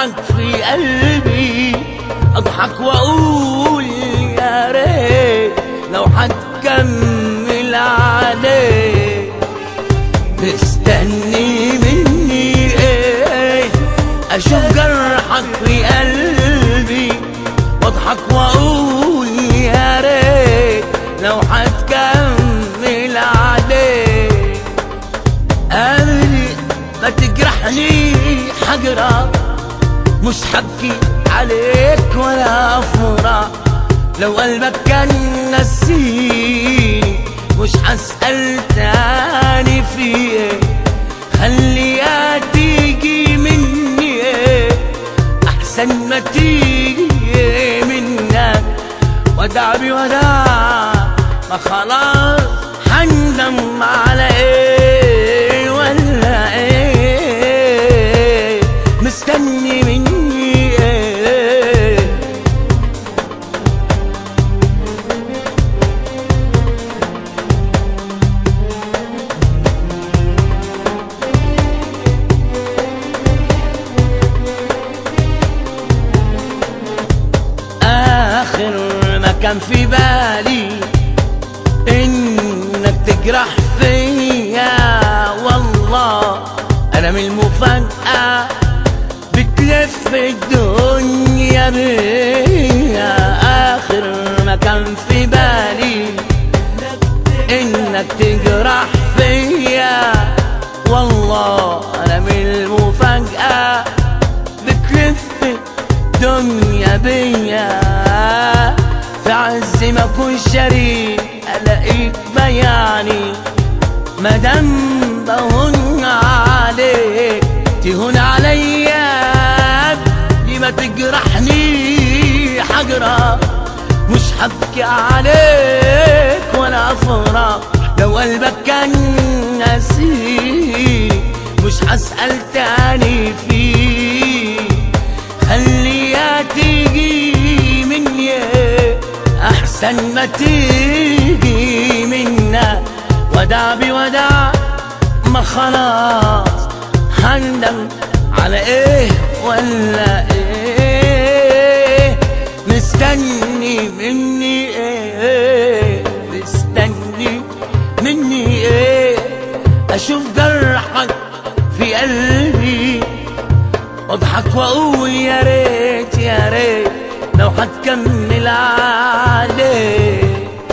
جرحك في قلبي اضحك واقول يا ريت لو هتكمل عليه مستني مني ايه اشوف جرحك في قلبي واضحك واقول يا ريت لو هتكمل عليه قبل ما تجرحني حجرة مش حبكي عليك ولا افرح لو قلبك كان نسيني مش هسأل تاني في ايه خليها تيجي مني ايه احسن ما تيجي منك ودع بوداع ما خلاص هندم على ايه ولا ايه مستني مني ايه آخر ما كان في بالي إنك تجرح فيا والله أنا من المفاجأة بتلف الدنيا بيا آخر ما كان في بالي إنك تجرح فيا والله أنا من المفاجأة بتلف الدنيا بيا في عز ما اكون شريك الاقيك بياني مادام بهون عليك تهون عليا قبل ما تجرحني حجرة مش هبكي عليك ولا افرح لو قلبك كان نسيك مش هسأل تاني فيه خليها تيجي مني احسن ما تيجي منا ودع بودع ما خلاص هندم على ايه ولا ايه مستني مني ايه مستني مني ايه اشوف جرحك في قلبي واضحك واقول يا ريت يا ريت لو هتكمل عليه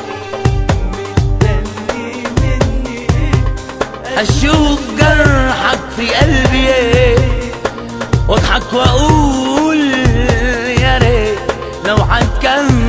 اشوف جرحك في قلبي ايه واضحك واقول يا ريت لو هتكمل